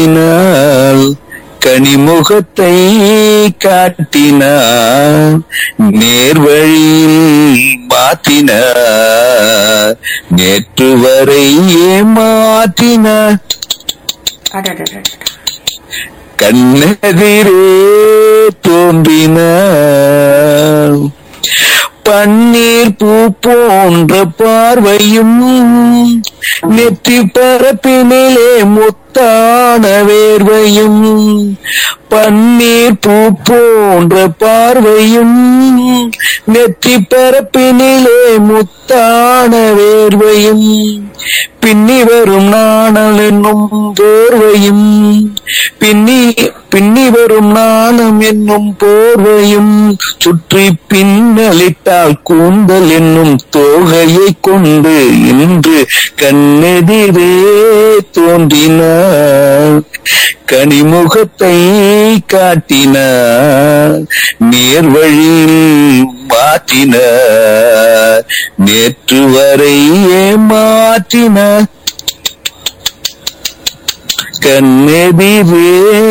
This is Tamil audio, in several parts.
தோன்றினாள் கனிமுகத்தை காட்டினார் நேர்வழியில் மாற்றினார் நேற்று வரை ஏமாற்றினார் அடடடடட. கண்ணெதிரே தோன்றினார் பன்னீர் பூ போன்ற பார்வையும் நெற்றி பரப்பினிலே முத்தான வேர்வையும் பன்னீர் பூ போன்ற பார்வையும் நெற்றி பரப்பினிலே முத்தான வேர்வையும் பின்னி வரும் நாணல் என்னும் போர்வையும் பின்னி பின்னி வரும் நாணம் என்னும் போர்வையும் சுற்றி பின்னலிட்டால் கூந்தல் என்னும் தோகையை கொண்டு இன்று கண்ணெதிரே தோன்றினார் கனிமுகத்தை காட்டினார் நேர்வழியில் மாற்றினார் நேற்று வரை ஏமாற்றினார் கண்ணெதிரே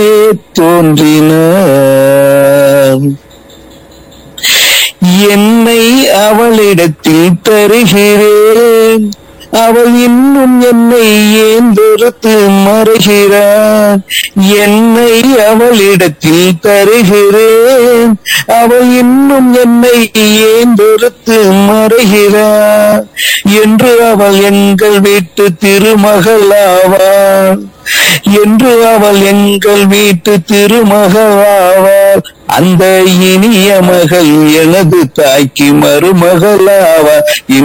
தோன்றினார் என்னை அவளிடத்தில் தருகிறேன் அவள் இன்னும் என்னை ஏன் வெறுத்து மறுகிறார் என்னை அவளிடத்தில் தருகிறேன் அவள் இன்னும் என்னை ஏன் வெறுத்து மறுகிறார் என்று அவள் எங்கள் வீட்டு திருமகளாவாள் என்று அவள் எங்கள் வீட்டு திருமகளாவாள் அந்த இனிய மகள் எனது தாய்க்கு மருமகளாவாள்